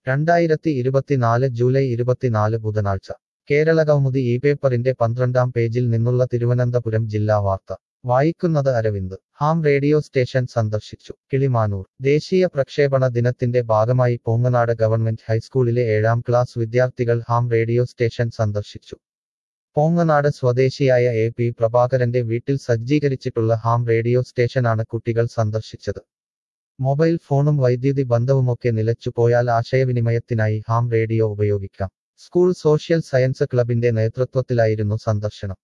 രണ്ടായിരത്തി ഇരുപത്തിനാല് ജൂലൈ ഇരുപത്തിനാല് ബുധനാഴ്ച കേരള കൗമുദി ഈ പേപ്പറിന്റെ പന്ത്രണ്ടാം പേജിൽ നിന്നുള്ള തിരുവനന്തപുരം ജില്ലാ വാർത്ത വായിക്കുന്നത് അരവിന്ദ് ഹാം റേഡിയോ സ്റ്റേഷൻ സന്ദർശിച്ചു കിളിമാനൂർ ദേശീയ പ്രക്ഷേപണ ദിനത്തിന്റെ ഭാഗമായി പോങ്ങനാട് ഗവൺമെന്റ് ഹൈസ്കൂളിലെ ഏഴാം ക്ലാസ് വിദ്യാർത്ഥികൾ ഹാം റേഡിയോ സ്റ്റേഷൻ സന്ദർശിച്ചു പോങ്ങനാട് സ്വദേശിയായ എ പി പ്രഭാകരന്റെ വീട്ടിൽ സജ്ജീകരിച്ചിട്ടുള്ള ഹാം റേഡിയോ സ്റ്റേഷനാണ് കുട്ടികൾ സന്ദർശിച്ചത് മൊബൈൽ ഫോണും വൈദ്യുതി ബന്ധവുമൊക്കെ നിലച്ചുപോയാൽ ആശയവിനിമയത്തിനായി ഹാം റേഡിയോ ഉപയോഗിക്കാം സ്കൂൾ സോഷ്യൽ സയൻസ് ക്ലബിന്റെ നേതൃത്വത്തിലായിരുന്നു സന്ദർശനം